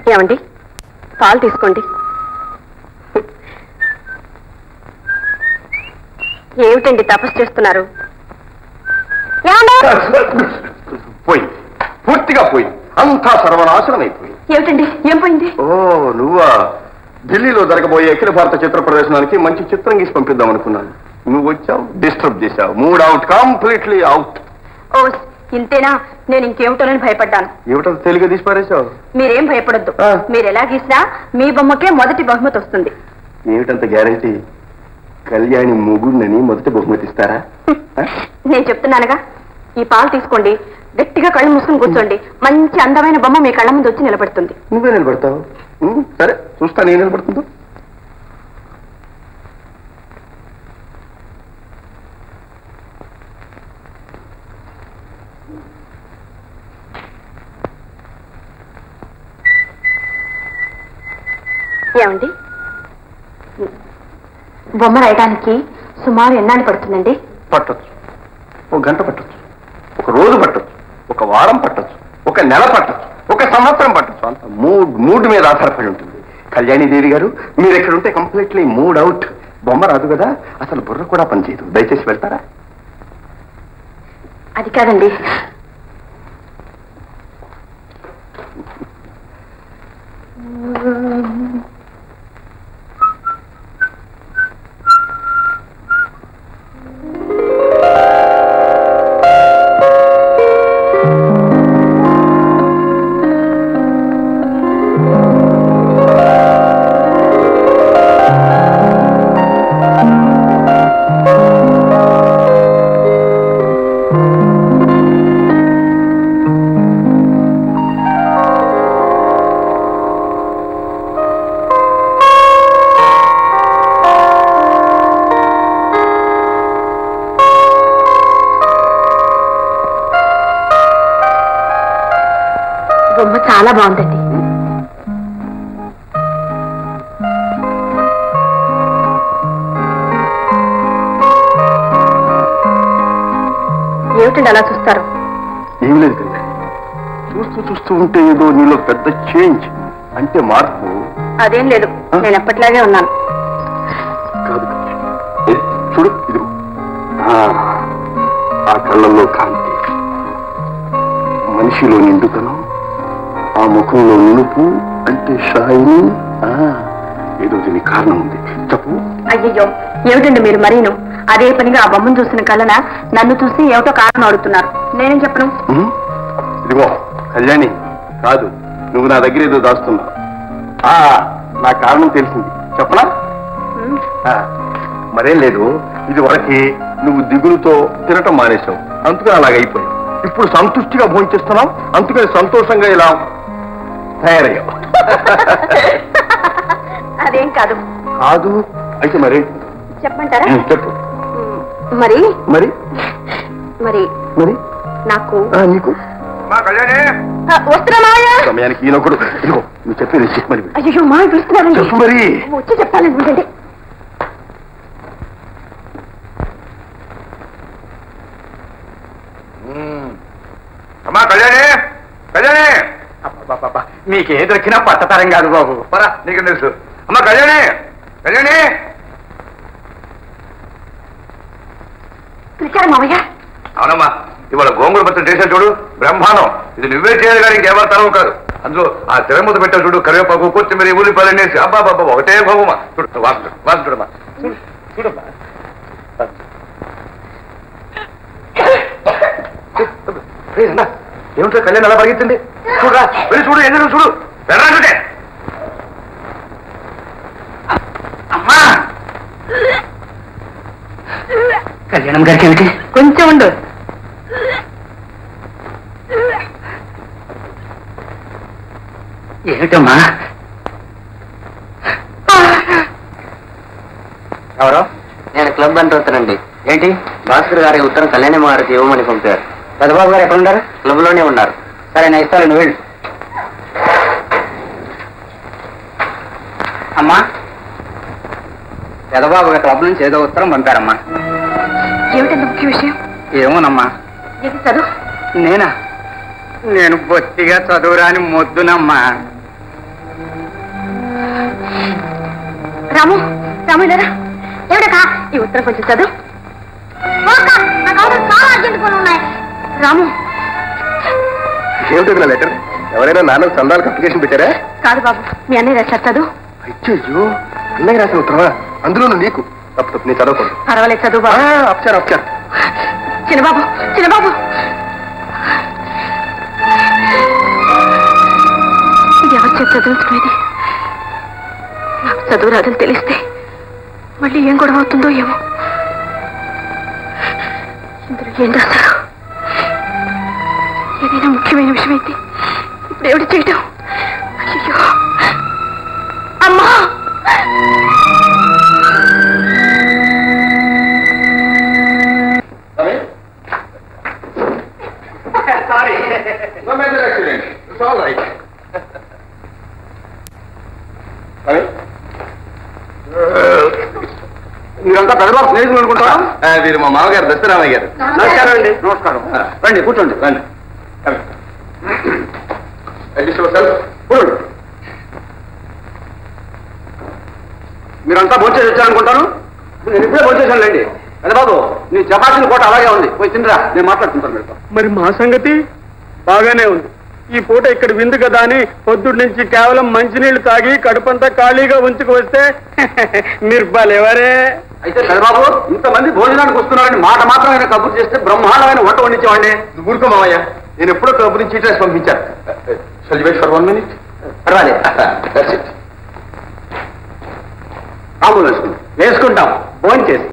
ఏమండి పాలు తీసుకోండి ఏమిటండి తపస్సు చేస్తున్నారు ఏమండి? పోయింది పూర్తిగా పోయింది అంతా సర్వనాశనం అయిపోయింది ఏమిటండి ఏం పోయింది ఓ నువ్వా ఢిల్లీలో జరగబోయే అఖిల భారత చిత్ర ప్రదర్శనానికి మంచి చిత్రం గీసి పంపిద్దాం అనుకున్నాను నువ్వు వచ్చావు డిస్టర్బ్ చేశావు మూడ్ అవుట్ కంప్లీట్లీ అవుట్ ఓ ఇంతేనా నేను ఇంకేమిటోనని భయపడ్డాను ఏమిటో తెలుగు తీసి పారేశావు మీరేం భయపడొద్దు ఆ. మీరు ఎలా గీసినా మీ బొమ్మకే మొదటి బహుమతి వస్తుంది ఏమిటంత గ్యారంటీ కళ్యాణి ముగుండని మొదటి బహుమతి ఇస్తారా ఆ? నేను చెప్తున్నానుగా ఈ పాలు తీసుకోండి గట్టిగా కళ్ళు మూసుకుని కూర్చోండి మంచి అందమైన బొమ్మ మీ కళ్ళ ముందు వచ్చి నిలబడుతుంది నువ్వే నిలబడతావు ఉమ్, సరే చూస్తా నేను నిలబడుతుందో ఏమండి బొమ్మ రాయడానికి సుమారు ఎన్నాళ్ళు పడుతుందండి పట్టొచ్చు ఒక గంట పట్టొచ్చు ఒక రోజు పట్టొచ్చు ఒక వారం పట్టొచ్చు ఒక నెల పట్టొచ్చు ఒక సంవత్సరం పట్టొచ్చు అంత మూడ్ మూడ్ మీద ఆధారపడి ఉంటుంది కళ్యాణి దేవి గారు మీరు ఎక్కడ ఉంటే కంప్లీట్లీ మూడ్ అవుట్ బొమ్మ రాదు కదా అసలు బుర్ర కూడా పనిచేయదు దయచేసి వెళ్తారా అది కాదండి బొమ్మ చాలా బాగుందండి ఏమిటండి అలా చూస్తారు ఏం లేదు కళ్యాణి చూస్తూ చూస్తూ ఉంటే ఏదో నీలో పెద్ద చేంజ్ అంటే మార్పు అదేం లేదు నేను ఎప్పటిలాగే ఉన్నాను కాదు కళ్యాణి. ఏ, చూడు ఇది ఆ కళ్ళల్లో కాంతి మనిషిలో నిండుతనం ఆ ముఖంలో నునుపు అంటే షాయిని ఆ, ఏదో దీనికి కారణం ఉంది చెప్పు అయ్యయ్యో ఏమిటండి మీరు మరీను అదే పనిగా ఆ బొమ్మను చూసిన కలన నన్ను చూసి ఏమిటో కారణం అడుగుతున్నారు నేనేం చెప్పను ఉమ్, ఇదిగో కళ్యాణి కాదు నువ్వు నా దగ్గర ఏదో దాస్తున్నావు ఆ, నా కారణం తెలిసింది చెప్పనా ఉమ్, ఆ, మరేం లేదు ఇది వరకి నువ్వు దిగులుతో తినటం మానేశావు అందుకని అలాగైపోయావు ఇప్పుడు సంతుష్టిగా భోంచేస్తున్నావు అందుకని సంతోషంగా ఇలా తయారయ్యావు అదేం కాదు కాదు అయితే మరేంటి చెప్పమంటారా ఉమ్, చెప్పు ఉమ్, మరి మరి మరి మరి నాకు ఆ, నీకు ఆ, వస్తున్నా మావయ్య సమయానికి ఈయనొకడు ఇదిగో నువ్వు చెప్పేది చెప్పు మరి అయ్యో మావయ్య పిలుస్తున్నారండి చెప్పు మరి వచ్చి చెప్తానండి ఉండండి. అమ్మా కళ్యాణి కళ్యాణి మీకే దొరికినా పట్టతరం కాదు బాబు పరా నీకు తెలుసు అమ్మా కళ్యాణి కళ్యాణి పిలిచారా మావయ్య అవునమ్మా ఇవాళ గోంగూర పచ్చడి చేసా చూడు బ్రహ్మాండం ఇది నువ్వే చేయాలి కానీ ఇంకెవరి తరం కాదు అందులో ఆ తిరమూత పెట్టావు చూడు కరివేపాకు కొత్తిమీర ఉల్లిపాయలు వేసి అబ్బా బాబా ఒకటే భోగమా చూడు వాసు వాసు చూడమ్మా చూడు చూడమ్మా ఏమిటో కళ్యాణ్ అలా పరిగెత్తింది చూడరా వెళ్ళి చూడు ఎందుకు చూడు వెళ్ళరా చూడే అమ్మా కళ్యాణం గారికి ఏమిటి కొంచెం ఉండు ఏమిటమ్మా ఎవరు నేను క్లబ్ అంటున్నానండి ఏంటి భాస్కర్ గారి ఉత్తరం కళ్యాణమ్మ గారికి ఇవ్వమని పంపారు పెద్దబాబు గారు ఎక్కడ ఉన్నారు క్లబ్ లోనే ఉన్నారు సరే నేను ఇస్తాను నువ్వు వెళ్ళు అమ్మా పెదబాబు గారి క్లబ్ నుంచి ఏదో ఉత్తరం పంపారమ్మా ఏమిటంత ముఖ్య విషయం ఏమోనమ్మా ఇది చదువు నేనా నేను బొత్తిగా చదువురాని మొద్దునమ్మా రాము రాము ఇలారా ఎవడకా ఈ ఉత్తరం కొంచెం చదువు చాలా అర్జెంట్ పనులు ఉన్నాయి రాము ఏమిటి నా లెటర్ ఎవరైనా నాన్నకు సందాలకు అప్లికేషన్ పెట్టారా కాదు బాబు మీ అన్నయ్య రాశారు చదువు అయ్యో అన్నయ్య రాసిన ఉత్తరమా అందులోనూ నీకు తప్పు తప్పు నేను చదవకూడదు పర్వాలేదు చదువు బాబు అప్చారు అప్చారు చిన్నబాబు చిన్నబాబు ఇది ఎవరు చేత చదువుతున్నది నాకు చదువు రాదని తెలిస్తే మళ్ళీ ఏం గొడవ అవుతుందో ఏమో ఇందులో ఏం రాశారు ఏదైనా ముఖ్యమైన విషయం అయితే ఇప్పుడు ఎవడు చేయటం అయ్యో అమ్మా Sorry. No major accident. It's all right. Sorry? మీరంతా పెద్దబాబు స్నేహితులు అనుకుంటారా వీరు మా మామగారు దశరామయ్య గారు నమస్కారం అండి నమస్కారం రండి కూర్చోండి రండి కూర్చోండి మీరంతా భోజనం వచ్చారనుకుంటాను నేను ఇప్పుడే భోజేశానులేండి పెద్దబాబు నీ చపాతీల కోట అలాగే ఉంది పోయి తిందిరా నేను మాట్లాడుతుంటాను మీతో మరి మా సంగతి బాగానే ఉంది ఈ పూట ఇక్కడ విందు కదా అని పొద్దున్న నుంచి కేవలం మంచినీళ్లు తాగి కడుపంతా ఖాళీగా ఉంచుకు వస్తే మీరు బాలేవరే అయితే పెద్దబాబు ఇంతమంది భోజనానికి వస్తున్నారని మాట మాత్రమే కబుర్ చేస్తే బ్రహ్మాండమైన వంట వండించేవాడిని ఊరుకో మామయ్య నేను ఎప్పుడో కబుర్ నుంచి చీట్ రాసి పంపించాను వెయిట్ ఫర్ వన్ మినిట్ పర్వాలేదు రాములు వేసుకుంటాం వేసుకుంటాం భోజనం చేసి